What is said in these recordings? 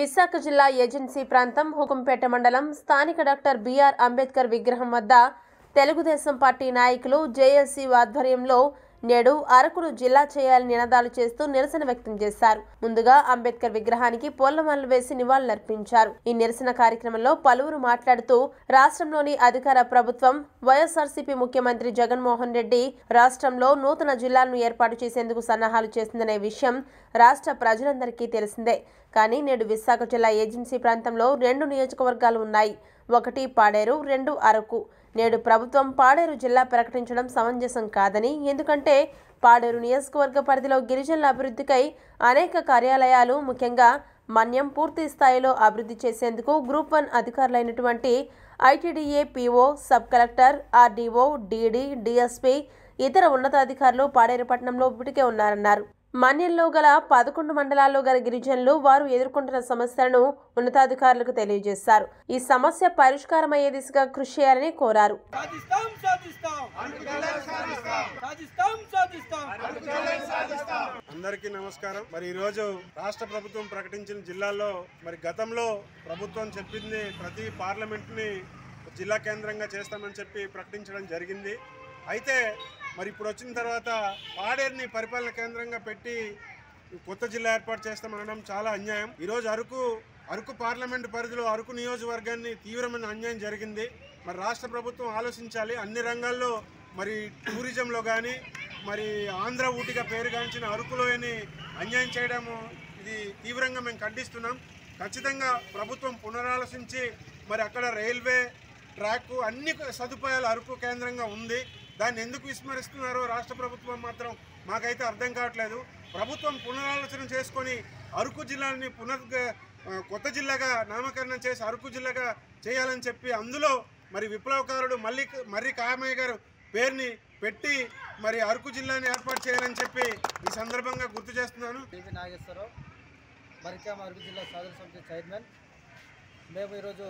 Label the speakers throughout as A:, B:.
A: విశాఖ జిల్లా ఏజెన్సీ ప్రాంతం హుకుంపేట మండలం స్థానిక డాక్టర్ బిఆర్ అంబేద్కర్ విగ్రహం వద్ద తెలుగుదేశం పార్టీ నాయకులు జేఎస్సీ ఆధ్వర్యంలో నేడు అరకును జిల్లా చేయాలని నినాదాలు చేస్తూ నిరసన వ్యక్తం చేశారు ముందుగా అంబేద్కర్ విగ్రహానికి పూలమాలలు వేసి నివాళులర్పించారు ఈ నిరసన కార్యక్రమంలో పలువురు మాట్లాడుతూ రాష్ట్రంలోని అధికార ప్రభుత్వం వైఎస్ఆర్సీపీ ముఖ్యమంత్రి జగన్మోహన్ రెడ్డి రాష్ట్రంలో నూతన జిల్లాలను ఏర్పాటు చేసేందుకు సన్నాహాలు చేసిందనే విషయం రాష్ట్ర ప్రజలందరికీ తెలిసిందే కానీ నేడు విశాఖ జిల్లా ఏజెన్సీ ప్రాంతంలో రెండు నియోజకవర్గాలు ఉన్నాయి ఒకటి పాడేరు రెండు అరకు నేడు ప్రభుత్వం పాడేరు జిల్లా ప్రకటించడం సమంజసం కాదని ఎందుకంటే పాడేరు నియోజకవర్గ పరిధిలో గిరిజనుల అభివృద్ధికై అనేక కార్యాలయాలు ముఖ్యంగా మన్యం పూర్తి స్థాయిలో అభివృద్ధి చేసేందుకు గ్రూప్ వన్ అధికారులైనటువంటి ITDA PO sub collector RDO DD DSP ఇతర ఉన్నతాధికారులు పాడేరు పట్టణంలో ఇప్పటికే ఉన్నారన్నారు మన్యంలో గల పదకొండు మండలాల్లో గల గిరిజనులు వారు ఎదుర్కొంటున్న సమస్యలను ఉన్నతాధికారులకు తెలియజేశారు ఈ సమస్య పరిష్కారమయ్యే దిశగా కృషి చేయాలని కోరారు
B: సాధిస్తాం సాధిస్తాం సాధిస్తాం సాధిస్తాం
C: అందరికీ నమస్కారం మరి ఈరోజు రాష్ట్ర ప్రభుత్వం ప్రకటించిన జిల్లాల్లో మరి గతంలో ప్రభుత్వం చెప్పింది ప్రతి పార్లమెంట్ని జిల్లా కేంద్రంగా చేస్తామని చెప్పి ప్రకటించడం జరిగింది అయితే మరి ఇప్పుడు వచ్చిన తర్వాత పాడేరుని పరిపాలన కేంద్రంగా పెట్టి కొత్త జిల్లా ఏర్పాటు చేస్తామనడం చాలా అన్యాయం ఈరోజు అరకు అరకు పార్లమెంటు పరిధిలో అరకు నియోజకవర్గాన్ని తీవ్రమైన అన్యాయం జరిగింది మరి రాష్ట్ర ప్రభుత్వం ఆలోచించాలి అన్ని రంగాల్లో మరి టూరిజంలో కానీ మరి ఆంధ్ర ఊటిగా పేరుగాంచిన అరకులోని అన్యాయం చేయడము ఇది తీవ్రంగా మేము ఖండిస్తున్నాం ఖచ్చితంగా ప్రభుత్వం పునరాలోచించి మరి అక్కడ రైల్వే ట్రాక్ అన్ని సదుపాయాలు అరకు కేంద్రంగా ఉంది దాన్ని ఎందుకు విస్మరిస్తున్నారో రాష్ట్ర ప్రభుత్వం మాత్రం మాకైతే అర్థం కావట్లేదు ప్రభుత్వం పునరాలోచన చేసుకొని అరకు జిల్లాని పునర్ ఆ, కొత్త జిల్లాగా నామకరణం చేసి అరకు జిల్లాగా చేయాలని చెప్పి అందులో మరి విప్లవకారుడు మల్లి మర్రి కామయ్య గారు పేరుని పెట్టి మరి అరకు జిల్లాని ఏర్పాటు చేయాలని చెప్పి ఈ సందర్భంగా గుర్తు చేస్తున్నాను
B: టీవీ నాగేశ్వరరావు మరికామ అరకు జిల్లా సాధన సమితి చైర్మన్ మేము ఈరోజు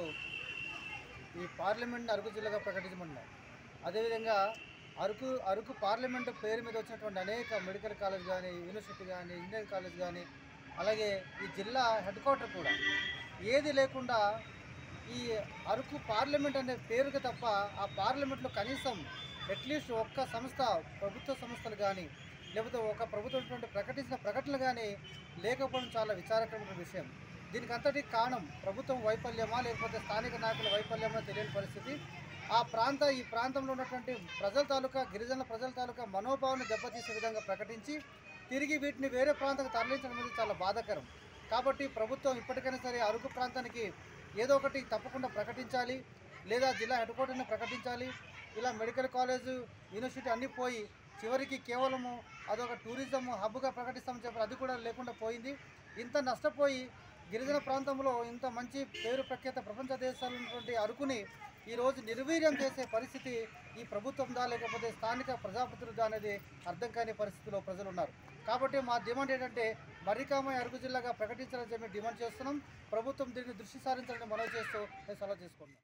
B: ఈ పార్లమెంట్ని అరకు జిల్లాగా ప్రకటించమన్నాం అదేవిధంగా అరకు అరకు పార్లమెంటు పేరు మీద వచ్చినటువంటి అనేక మెడికల్ కాలేజ్ కానీ యూనివర్సిటీ కానీ ఇంజనీరింగ్ కాలేజ్ కానీ అలాగే ఈ జిల్లా హెడ్ క్వార్టర్ కూడా ఏది లేకుండా ఈ అరకు పార్లమెంట్ అనే పేరుకి తప్ప ఆ పార్లమెంట్లో కనీసం అట్లీస్ట్ ఒక్క సంస్థ ప్రభుత్వ సంస్థలు కానీ లేకపోతే ఒక ప్రభుత్వం ప్రకటించిన ప్రకటనలు కానీ లేకపోవడం చాలా విచారకరమైన విషయం దీనికి అంతటి కారణం ప్రభుత్వం వైఫల్యమా లేకపోతే స్థానిక నాయకుల వైఫల్యమా తెలియని పరిస్థితి ఆ ప్రాంత ఈ ప్రాంతంలో ఉన్నటువంటి ప్రజల తాలూకా గిరిజనుల ప్రజల తాలూకా మనోభావాన్ని దెబ్బతీసే విధంగా ప్రకటించి తిరిగి వీటిని వేరే ప్రాంతానికి తరలించడం అనేది చాలా బాధాకరం కాబట్టి ప్రభుత్వం ఇప్పటికైనా సరే అరకు ప్రాంతానికి ఏదో ఒకటి తప్పకుండా ప్రకటించాలి లేదా జిల్లా హెడ్ క్వార్టర్ని ప్రకటించాలి ఇలా మెడికల్ కాలేజ్ యూనివర్సిటీ అన్నీ పోయి చివరికి కేవలము అదొక టూరిజం హబ్గా ప్రకటిస్తామని చెప్పి అది కూడా లేకుండా పోయింది ఇంత నష్టపోయి గిరిజన ప్రాంతంలో ఇంత మంచి పేరు ప్రఖ్యాత ప్రపంచ దేశాలు ఉన్నటువంటి అరకుని ఈరోజు నిర్వీర్యం చేసే పరిస్థితి ఈ ప్రభుత్వందా లేకపోతే స్థానిక ప్రజాప్రతినిధులు అనేది అర్థం కాని పరిస్థితిలో ప్రజలు ఉన్నారు కాబట్టి మా డిమాండ్ ఏంటంటే మర్రికామయ్య అరకు జిల్లాగా ప్రకటించాలని చెప్పి డిమాండ్ చేస్తున్నాం ప్రభుత్వం దీన్ని దృష్టి సారించాలని మనవి చేస్తూ నేను సలహా చేసుకుంటున్నాం